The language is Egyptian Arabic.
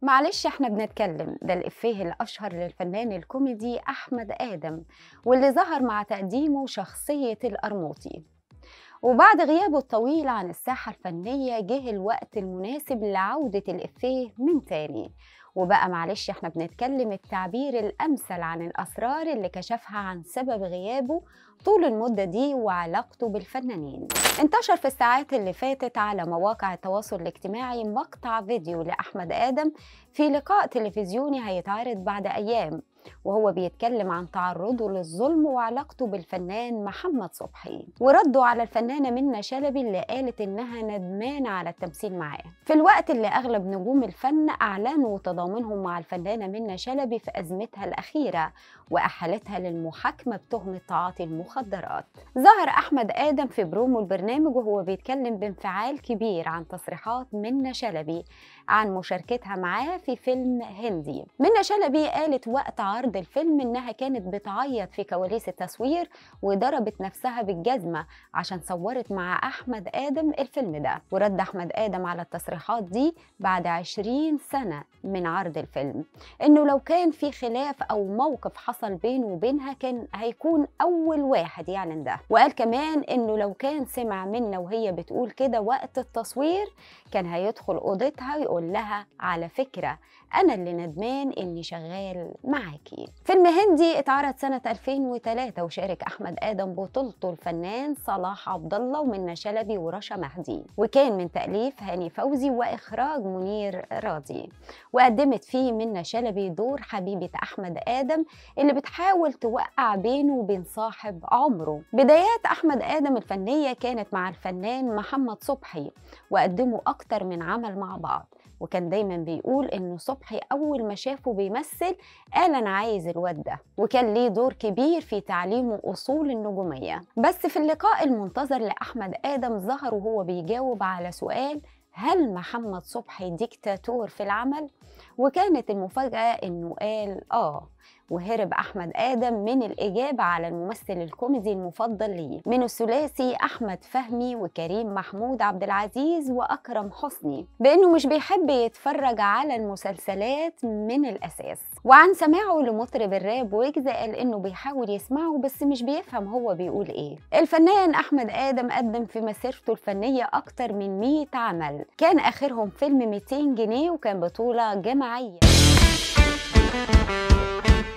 معلش احنا بنتكلم ده الإفيه الأشهر للفنان الكوميدي أحمد آدم واللي ظهر مع تقديمه شخصية القرموطي وبعد غيابه الطويل عن الساحة الفنية جه الوقت المناسب لعودة الإفيه من تاني وبقى معلش احنا بنتكلم التعبير الأمثل عن الأسرار اللي كشفها عن سبب غيابه طول المدة دي وعلاقته بالفنانين انتشر في الساعات اللي فاتت على مواقع التواصل الاجتماعي مقطع فيديو لأحمد آدم في لقاء تلفزيوني هيتعرض بعد أيام وهو بيتكلم عن تعرضه للظلم وعلاقته بالفنان محمد صبحي ورده على الفنانة منى شلبي اللي قالت إنها ندمانة على التمثيل معاه في الوقت اللي أغلب نجوم الفن أعلنوا تضامنهم مع الفنانة منى شلبي في أزمتها الأخيرة وأحالتها للمحاكمة بتهمة تعاطي المخدرات ظهر أحمد آدم في برومو البرنامج وهو بيتكلم بانفعال كبير عن تصريحات منى شلبي عن مشاركتها معاه في فيلم هندي منى شلبي قالت وقت عرض الفيلم إنها كانت بتعيط في كواليس التصوير وضربت نفسها بالجزمة عشان صورت مع أحمد آدم الفيلم ده ورد أحمد آدم على التصريحات دي بعد 20 سنة من عرض الفيلم إنه لو كان في خلاف أو موقف حصل بينه وبينها كان هيكون أول واحد يعلن ده وقال كمان إنه لو كان سمع منا وهي بتقول كده وقت التصوير كان هيدخل أوضتها ويقول لها على فكرة أنا اللي ندمان إني شغال معاكي فيلم هندي اتعرض سنة 2003 وشارك أحمد آدم بطولته الفنان صلاح عبد الله ومنى شلبي ورشا مهدي وكان من تأليف هاني فوزي وإخراج منير راضي وقدمت فيه منى شلبي دور حبيبة أحمد آدم اللي بتحاول توقع بينه وبين صاحب عمره بدايات أحمد آدم الفنية كانت مع الفنان محمد صبحي وقدموا أكتر من عمل مع بعض وكان دايما بيقول انه صبحي اول ما شافه بيمثل قال انا عايز الواد ده وكان ليه دور كبير في تعليمه اصول النجوميه بس في اللقاء المنتظر لاحمد ادم ظهر وهو بيجاوب على سؤال هل محمد صبحي ديكتاتور في العمل وكانت المفاجاه انه قال اه وهرب أحمد آدم من الإجابة على الممثل الكوميدي المفضل ليه من الثلاثي أحمد فهمي وكريم محمود عبد العزيز وأكرم حسني بأنه مش بيحب يتفرج على المسلسلات من الأساس وعن سماعه لمطرب الراب ويجز قال إنه بيحاول يسمعه بس مش بيفهم هو بيقول إيه الفنان أحمد آدم قدم في مسيرته الفنية أكتر من 100 عمل كان آخرهم فيلم 200 جنيه وكان بطولة جماعية